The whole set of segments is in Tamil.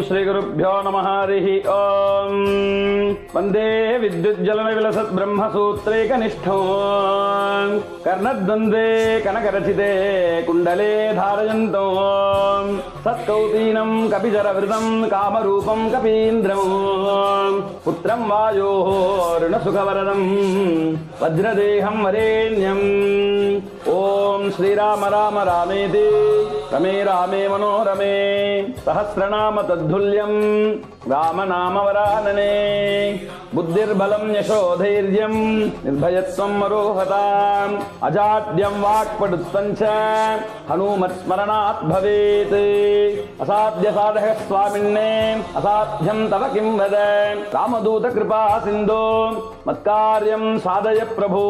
श्रीगुरुभ्यो नमः हरिः ॐ वन्दे विद्युज्जलनविलसत् ब्रह्मसूत्रैकनिष्ठो कर्णद्वन्द्वे कनकरचिते कुण्डले धारयन्तो सत्कौपीनम् कपिचरवृतम् कामरूपम् कपीन्द्रम् पुत्रम् वायोः ऋणसुखवरदम् वज्रदेहम् वरेण्यम् ॐ श्रीराम राम रामेति रमे रामे मनोरमे सहस्रनाम तद्धुल्यम् रामनामवरानने बुद्धिर्बलम् यशोधैर्यम् निर्भयत्वम् मरोहताम् अजाड्यम् वाक्पटुत्वम् च हनूमत्स्मरणात् भवेत् असाध्यसाधः स्वामिन्ने असाध्यम् तव किम् वद रामदूतकृपा सिन्धो मत्कार्यम् साधय प्रभो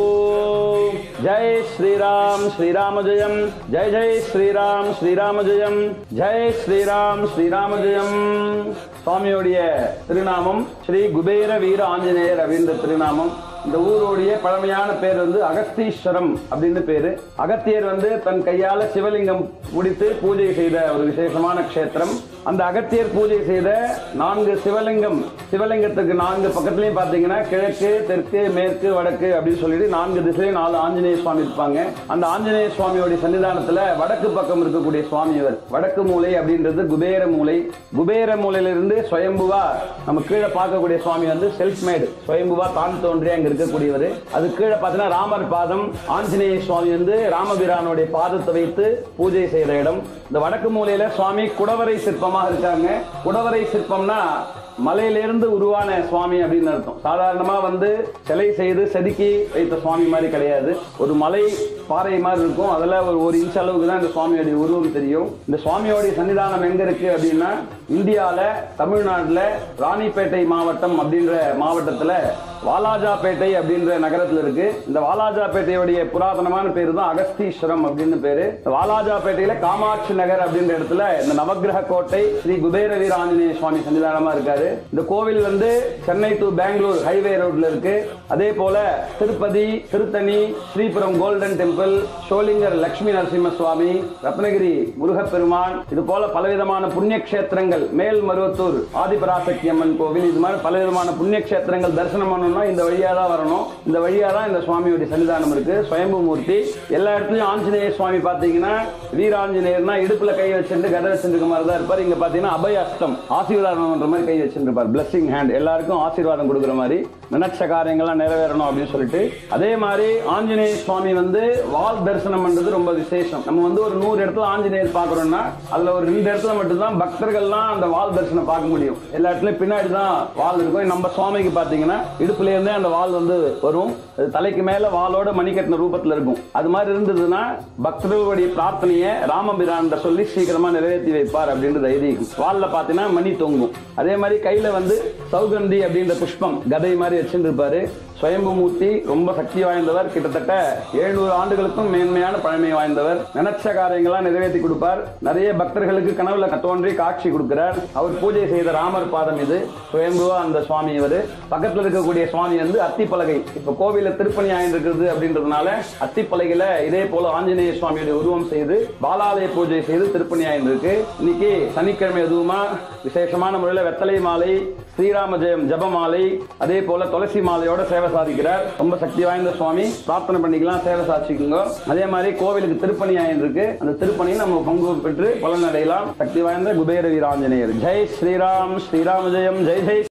जय श्रीराम श्रीराम जयम् जय जय श्रीराम श्रीराम ஜெயம் ஜெய் ஸ்ரீராம் ஸ்ரீராம ஜெயம் சுவாமியோடைய திருநாமம் ஸ்ரீ குபேர வீர ஆஞ்சநேயர் அப்படின்ற திருநாமம் இந்த ஊருடைய பழமையான பேர் வந்து அகஸ்தீஸ்வரம் அப்படின்னு பேரு அகத்தியர் வந்து தன் கையால சிவலிங்கம் முடித்து பூஜை செய்த ஒரு விசேஷமான க்ஷேத்திரம் அந்த அகத்தியர் பூஜை செய்த நான்கு சிவலிங்கம் சிவலிங்கத்துக்கு நான்கு பக்கத்துலயும் பாத்தீங்கன்னா கிழக்கு தெற்கு மேற்கு வடக்கு அப்படின்னு சொல்லிட்டு நான்கு திசையும் நாலு ஆஞ்சநேய சுவாமி இருப்பாங்க அந்த ஆஞ்சநேய சுவாமியோட சன்னிதானத்துல வடக்கு பக்கம் இருக்கக்கூடிய சுவாமி இவர் வடக்கு மூலை அப்படின்றது குபேர மூலை குபேர மூலையிலிருந்து சுயம்புவா நம்ம கீழே பார்க்கக்கூடிய சுவாமி வந்து செல்ஃப் மேடு சுயம்புவா தான் தோன்றி அங்க இருக்கக்கூடியவர் அது கீழே பார்த்தீங்கன்னா ராமர் பாதம் ஆஞ்சநேய சுவாமி வந்து ராமபிரானுடைய பாதத்தை வைத்து பூஜை செய்த இடம் இந்த வடக்கு மூலையில சுவாமி குடவரை சிற்பமாக இருக்காங்க குடவரை சிற்பம்னா மலையிலிருந்து உருவான சுவாமி அப்படின்னு அர்த்தம் சாதாரணமா வந்து சிலை செய்து செதுக்கி வைத்த சுவாமி மாதிரி கிடையாது ஒரு மலை பாறை மாதிரி இருக்கும் அதுல ஒரு ஒரு இன்ச் அளவுக்கு தான் இந்த சுவாமியோடைய உருவம் தெரியும் இந்த சுவாமியோடைய சன்னிதானம் எங்க இருக்கு அப்படின்னா இந்தியால தமிழ்நாட்டுல ராணிப்பேட்டை மாவட்டம் அப்படின்ற மாவட்டத்துல வாலாஜாபேட்டை அப்படின்ற நகரத்துல இருக்கு இந்த வாலாஜாபேட்டையுடைய புராதனமான பேரு தான் அகஸ்தீஸ்வரம் அப்படின்னு பேரு இந்த வாலாஜாபேட்டையில காமாட்சி நகர் அப்படின்ற இடத்துல இந்த நவக்கிரக கோட்டை ஸ்ரீ குபேர வீர ஆஞ்சநேய சுவாமி சன்னிதானமா இருக்காரு இந்த கோவில் வந்து சென்னை டு பெங்களூர் ஹைவே ரோட்ல இருக்கு அதே போல திருப்பதி திருத்தணி ஸ்ரீபுரம் கோல்டன் டெம்பிள் ஷோலிங்கர் லட்சுமி நரசிம்ம சுவாமி ரத்னகிரி முருகப்பெருமான் இது போல பலவிதமான புண்ணிய கஷேத்திரங்கள் மேல் மருவத்தூர் ஆதிபராசக்தி அம்மன் கோவில் இது மாதிரி பலவிதமான புண்ணிய கஷேத்திரங்கள் தரிசனம் பண்ணணும்னா இந்த வழியா தான் வரணும் இந்த வழியா தான் இந்த சுவாமியுடைய சன்னிதானம் இருக்கு சுயம்பு மூர்த்தி எல்லா இடத்துலயும் ஆஞ்சநேய சுவாமி பாத்தீங்கன்னா வீராஞ்சநேயர்னா இடுப்புல கை வச்சுட்டு கதை வச்சிருக்க மாதிரி தான் இருப்பார் இங்க பாத்தீங்கன்னா அபயாஸ்தம் ஆசீர்வாதம் பண்ற மாதிரி கை வச்சிருப்பார் பிளஸிங் ஹேண்ட் எல்லாருக்கும் ஆசீர்வாதம் கொடுக்குற மாதிரி நினைச்ச காரியங்கள்லாம் நிறைவேறணும் அப்படின்னு சொல்லிட்டு அதே மாதிரி ஆஞ்சநேய சுவாமி வந்து வால் தரிசனம் பண்றது ரொம்ப விசேஷம் நம்ம வந்து ஒரு நூறு இடத்துல ஆஞ்சநேயர் பாக்குறோம்னா அதுல ஒரு ரெண்டு இடத்துல மட்டும்தான் பக்தர்கள்லாம் அந்த வால் தரிசனம் பார்க்க முடியும் எல்லா இடத்துலயும் பின்னாடி தான் வால் இருக்கும் நம்ம சுவாமிக்கு பாத்தீங்கன்னா இடுப்புல இருந்தே அந்த வால் வந்து வரும் அது தலைக்கு மேல வாளோட மணிக்கட்டின ரூபத்துல இருக்கும் அது மாதிரி இருந்ததுன்னா பக்தர்களுடைய பிரார்த்தனையை ராமபிரான் சொல்லி சீக்கிரமா நிறைவேற்றி வைப்பார் அப்படின்றது ஐதீகம் வால்ல பாத்தீங்கன்னா மணி தொங்கும் அதே மாதிரி கையில வந்து சௌகந்தி அப்படின்ற புஷ்பம் கதை மாதிரி வச்சுருப்பாரு சுயம்புமூர்த்தி ரொம்ப சக்தி வாய்ந்தவர் கிட்டத்தட்ட எழுநூறு ஆண்டுகளுக்கும் மேன்மையான பழமை வாய்ந்தவர் நினைச்ச காரியங்கள்லாம் நிறைவேற்றி கொடுப்பார் நிறைய பக்தர்களுக்கு கனவுல தோன்றி காட்சி கொடுக்கிறார் அவர் பூஜை செய்த ராமர் பாதம் இது சுயம்புவா அந்த சுவாமி இவர் பக்கத்துல இருக்கக்கூடிய சுவாமி வந்து அத்திப்பலகை இப்ப கோவில திருப்பணி ஆயிருக்கிறது அப்படின்றதுனால அத்திப்பலகையில இதே போல ஆஞ்சநேய சுவாமியுடைய உருவம் செய்து பாலாலய பூஜை செய்து திருப்பணி ஆயிருக்கு இன்னைக்கு சனிக்கிழமை எதுவுமா விசேஷமான முறையில் வெத்தலை மாலை ஸ்ரீராம ஜெயம் ஜபமாலை அதே போல துளசி மாலையோட சேவை சாதிக்கிறார் ரொம்ப சக்தி வாய்ந்த சுவாமி பிரார்த்தனை பண்ணிக்கலாம் சேவை சாட்சிக்குங்க அதே மாதிரி கோவிலுக்கு திருப்பணி ஆயிருக்கு அந்த திருப்பணியை நம்ம பங்கு பெற்று பலன் அடையலாம் சக்தி வாய்ந்த குபேர வீராஞ்சநேயர் ஜெய் ஸ்ரீராம் ஸ்ரீராம ஜெயம் ஜெய் ஜெய்